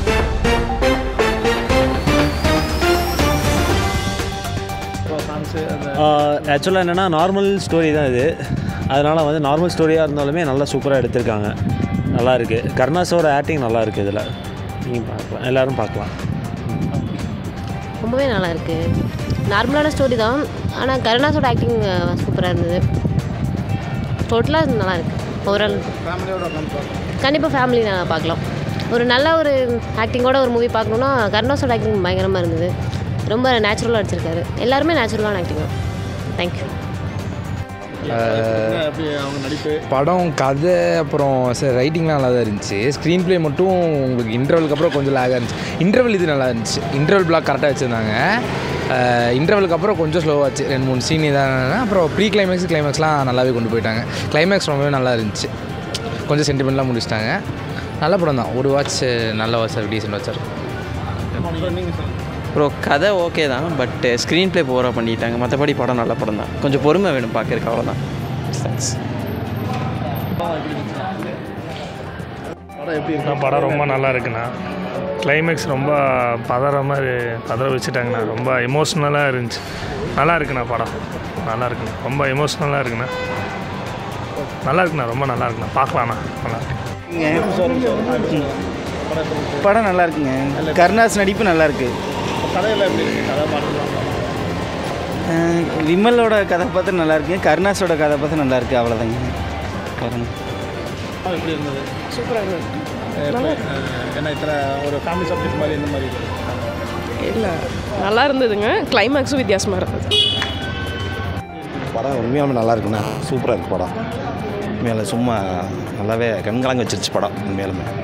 ஆக்சுவலாக என்னென்னா normal story தான் இது அதனால் வந்து நார்மல் ஸ்டோரியாக இருந்தாலுமே நல்லா சூப்பராக எடுத்திருக்காங்க நல்லா இருக்குது கருணாஸோட ஆக்டிங் நல்லா இருக்குது இதில் நீங்கள் பார்க்கலாம் எல்லோரும் பார்க்கலாம் ரொம்பவே நல்லா இருக்கு நார்மலான ஸ்டோரி தான் ஆனால் கருணாஸோட ஆக்டிங் சூப்பராக இருந்தது டோட்டலாக நல்லா இருக்கு ஓவரால் கண்டிப்பாக ஃபேமிலி நான் பார்க்கலாம் ஒரு நல்ல ஒரு ஆக்டிங்கோட ஒரு மூவி பார்க்கணுன்னா கருணாஸோட ஆக்டிங் பயங்கரமாக இருந்தது ரொம்ப நேச்சுரலாக நடிச்சிருக்காரு எல்லாருமே நேச்சுரலான ஆக்டிங் தான் தேங்க்யூ அப்படி அவங்க நடிப்பு படம் கதை அப்புறம் சார் ரைட்டிங்லாம் நல்லா தான் இருந்துச்சு ஸ்க்ரீன் ப்ளே மட்டும் உங்களுக்கு இன்டர்வலுக்கு அப்புறம் கொஞ்சம் லேகாக இருந்துச்சு இன்டர்வல் இது நல்லா இருந்துச்சு இன்டர்வல் பிளாக் கரெக்டாக வச்சுருந்தாங்க இன்டர்வலுக்கு அப்புறம் கொஞ்சம் ஸ்லோவாச்சு ரெண்டு மூணு சீன் இதான அப்புறம் ப்ரீ கிளைமேக்ஸ் கிளைமேக்ஸ்லாம் நல்லாவே கொண்டு போயிட்டாங்க கிளைமேக்ஸ் ரொம்பவே நல்லா இருந்துச்சு கொஞ்சம் சென்டிமெண்ட்லாம் முடிச்சிட்டாங்க நல்ல படம் தான் ஒரு வாட்ச் நல்ல watch sir decent watch sir bro கதை ஓகே தான் பட் ஸ்க்ரீன் ப்ளே போராக பண்ணிட்டாங்க மற்றபடி படம் நல்ல படம் தான் கொஞ்சம் பொறுமை வேணும் பார்க்கறதுக்கு அவ்வளோதான் தேங்க்ஸ் படம் எப்படி இருக்கு படம் ரொம்ப நல்லா இருக்குண்ணா கிளைமேக்ஸ் ரொம்ப பதற மாதிரி பதற வச்சுட்டாங்கண்ணா ரொம்ப எமோஷ்னலாக இருந்துச்சு நல்லா இருக்குண்ணா படம் நல்லா இருக்குண்ணா ரொம்ப எமோஷ்னலாக இருக்குண்ணா நல்லா இருக்குண்ணா ரொம்ப நல்லா இருக்குண்ணா பார்க்கலாண்ணா நல்லா இருக்கு படம் நல்லா இருக்குங்க கருணாஸ் நடிப்பு நல்லா இருக்கு கதையெல்லாம் எப்படி இருக்கு கதை பாட்டுலாம் அஹ் விமலோட கதாபாத்திரம் நல்லா இருக்கு கருணாஸோட கதாபாத்திரம் நல்லா இருக்கு அவ்வளோதாங்க காரணம் படம் எப்படி இருந்தது சூப்பராக இருந்தது என்ன இத்தனை ஒரு ஃபேமிலி சப்ஜெக்ட் மாதிரி இந்த மாதிரி இருக்கு இல்லை நல்லா இருந்ததுங்க கிளைமேக்ஸும் வித்தியாசமாக இருந்தது படம் உண்மையாலுமே நல்லா இருக்குண்ணா சூப்பராக இருக்கு படம் உண்மையால சும்மா நல்லாவே கண்கலங்க வச்சிருச்சு படம் உண்மையாலுமே